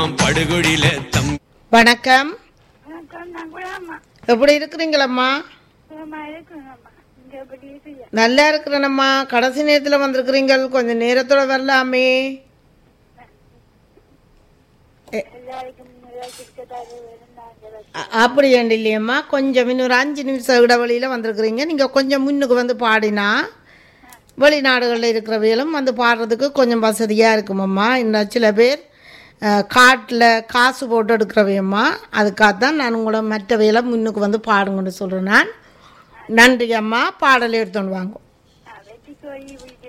படுகுழில தம் வணக்கம் வணக்கம் நான் குலாமா எப்படி இருக்கிறீங்களம்மா குலாமா இருக்குங்கம்மா இங்க எப்படி இருக்கீங்க நல்லா இருக்கிறேனம்மா கடைசி நேரத்தில் வந்திருக்கிறீங்க கொஞ்சம் நேரத்தோட வரலாமே எல்லாருக்கும் கிட்டத்தட்ட இருந்தாங்க அ- அப்படி ஏண்டு இல்லையம்மா கொஞ்சம் இன்னொரு அஞ்சு நிமிஷம் இடைவெளியில் வந்திருக்கிறீங்க நீங்கள் கொஞ்சம் முன்னுக்கு வந்து பாடினா வெளிநாடுகளில் இருக்கிறவைகளும் வந்து பாடுறதுக்கு கொஞ்சம் வசதியாக இருக்குமம்மா இன்னும் சில பேர் காட்டில் காசு போட்டு எடுக்கிறவையம்மா அதுக்காக தான் நான் உங்களை மற்றவையெல்லாம் முன்னுக்கு வந்து பாடுங்கன்னு சொல்கிறேன் நான் நன்றி அம்மா பாடல் எடுத்துன்னு வாங்க வெற்றி கோழி